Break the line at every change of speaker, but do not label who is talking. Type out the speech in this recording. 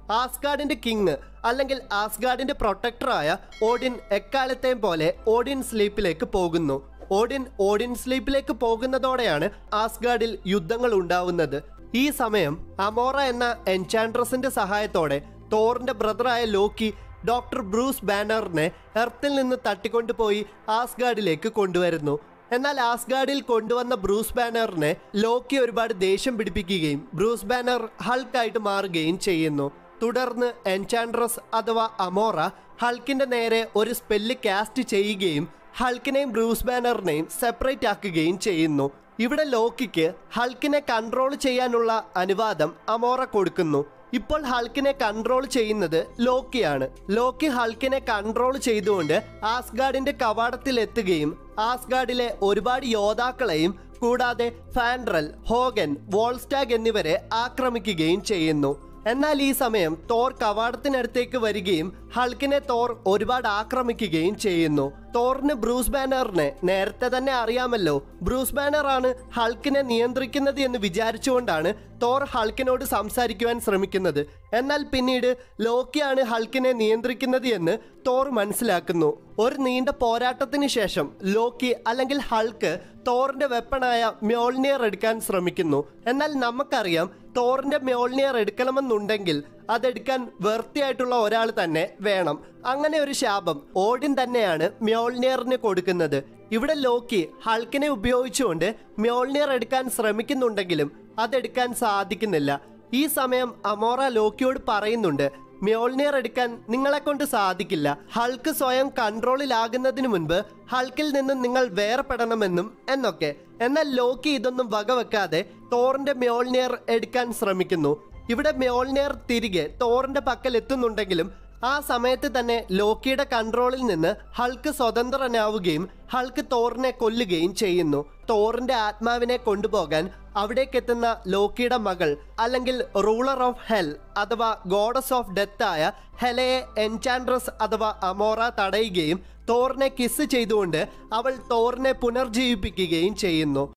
ആസ്ഗാർഡിന്റെ king അല്ലെങ്കിൽ ആസ്ഗാർഡിന്റെ പ്രൊട്ടക്ടറായ Odin എക്കാലത്തെയും പോലെ ഓഡിൻ സ്ലീപ്പിലേക്ക് പോകുന്നു ഓഡിൻ ഓഡിൻ സ്ലീപ്പിലേക്ക് പോകുന്നതോടെയാണ് ആസ്ഗാർഡിൽ യുദ്ധങ്ങൾ ഉണ്ടാവുന്നത് ഈ സമയം അമോറ എന്ന എൻചാൻഡ്രസിന്റെ സഹായത്തോടെ തോറിന്റെ ബ്രദറായ ലോക്കി ഡോക്ടർ ബ്രൂസ് ബാനറിനെ എർത്തിൽ നിന്ന് തട്ടിക്കൊണ്ടുപോയി ആസ്ഗാർഡിലേക്ക് കൊണ്ടുവരുന്നു എന്നാൽ ആസ്ഗാർഡിൽ കൊണ്ടുവന്ന ബ്രൂസ് ബാനറിനെ ലോക്കി ഒരുപാട് ദേഷ്യം പിടിപ്പിക്കുകയും ബ്രൂസ് ബാനർ ഹൾക്കായിട്ട് മാറുകയും ചെയ്യുന്നു തുടർന്ന് എൻചാൻഡ്രസ് അഥവാ അമോറ ഹൾക്കിന്റെ നേരെ ഒരു സ്പെല്ല് കാസ്റ്റ് ചെയ്യുകയും ഹൾക്കിനെയും ബ്രൂസ് ബാനറിനെയും സെപ്പറേറ്റ് ആക്കുകയും ചെയ്യുന്നു ഇവിടെ ലോക്കിക്ക് ഹൾക്കിനെ കൺട്രോൾ ചെയ്യാനുള്ള അനുവാദം അമോറ കൊടുക്കുന്നു ഇപ്പോൾ ഹൾക്കിനെ കൺട്രോൾ ചെയ്യുന്നത് ലോക്കിയാണ് ലോക്കി ഹൾക്കിനെ കൺട്രോൾ ചെയ്തുകൊണ്ട് ആസ്ഗാർഡിന്റെ കവാടത്തിൽ എത്തുകയും ആസ്ഗാർഡിലെ ഒരുപാട് യോദ്ധാക്കളെയും കൂടാതെ ഫാൻഡ്രൽ ഹോഗൻ വോൾസ്റ്റാഗ് എന്നിവരെ ആക്രമിക്കുകയും ചെയ്യുന്നു എന്നാൽ ഈ സമയം തോർ കവാടത്തിനടുത്തേക്ക് വരികയും ഹൾക്കിനെ തോർ ഒരുപാട് ആക്രമിക്കുകയും ചെയ്യുന്നു തോറിന് ബ്രൂസ് ബാനറിനെ നേരത്തെ തന്നെ അറിയാമല്ലോ ബ്രൂസ് ബാനറാണ് ഹൾക്കിനെ നിയന്ത്രിക്കുന്നത് എന്ന് വിചാരിച്ചുകൊണ്ടാണ് തോർ ഹൾക്കിനോട് സംസാരിക്കുവാൻ ശ്രമിക്കുന്നത് എന്നാൽ പിന്നീട് ലോക്കിയാണ് ഹൾക്കിനെ നിയന്ത്രിക്കുന്നത് എന്ന് തോർ മനസ്സിലാക്കുന്നു ഒരു നീണ്ട പോരാട്ടത്തിന് ശേഷം ലോക്കി അല്ലെങ്കിൽ ഹൾക്ക് തോറിന്റെ വെപ്പണായ മ്യോൾനിയർ എടുക്കാൻ ശ്രമിക്കുന്നു എന്നാൽ നമുക്കറിയാം തോറിന്റെ മ്യോൾനിയർ എടുക്കണമെന്നുണ്ടെങ്കിൽ അതെടുക്കാൻ വൃത്തിയായിട്ടുള്ള ഒരാൾ തന്നെ വേണം അങ്ങനെ ഒരു ശാപം ഓഡിൻ തന്നെയാണ് മ്യോൾനിയറിന് കൊടുക്കുന്നത് ഇവിടെ ലോക്കി ഹൾക്കിനെ ഉപയോഗിച്ചുകൊണ്ട് മ്യോൾനിയർ എടുക്കാൻ ശ്രമിക്കുന്നുണ്ടെങ്കിലും അതെടുക്കാൻ സാധിക്കുന്നില്ല ഈ സമയം അമോറ ലോക്കിയോട് പറയുന്നുണ്ട് മ്യോൾനിയർ എടുക്കാൻ നിങ്ങളെ കൊണ്ട് സാധിക്കില്ല ഹൾക്ക് സ്വയം കൺട്രോളിലാകുന്നതിന് മുൻപ് ഹൾക്കിൽ നിന്നും നിങ്ങൾ വേർപെടണമെന്നും എന്നൊക്കെ എന്നാൽ ലോക്കി ഇതൊന്നും വകവെക്കാതെ തോറിന്റെ മ്യോൾനിയർ എടുക്കാൻ ശ്രമിക്കുന്നു ഇവിടെ മ്യോൾനിയർ തിരികെ തോറിന്റെ പക്കൽ എത്തുന്നുണ്ടെങ്കിലും ആ സമയത്ത് തന്നെ ലോക്കിയുടെ കൺട്രോളിൽ നിന്ന് ഹൾക്ക് സ്വതന്ത്രനാവുകയും ഹൾക്ക് തോറിനെ കൊല്ലുകയും ചെയ്യുന്നു തോറിന്റെ ആത്മാവിനെ കൊണ്ടുപോകാൻ അവിടേക്കെത്തുന്ന ലോക്കിയുടെ മകൾ അല്ലെങ്കിൽ റൂളർ ഓഫ് ഹെൽ അഥവാ ഗോഡസ് ഓഫ് ഡെത്ത് ആയ ഹെലയെ എൻചാൻഡ്രസ് അഥവാ അമോറ തടയുകയും തോറിനെ കിസ് ചെയ്തുകൊണ്ട് അവൾ തോറിനെ പുനർജീവിപ്പിക്കുകയും ചെയ്യുന്നു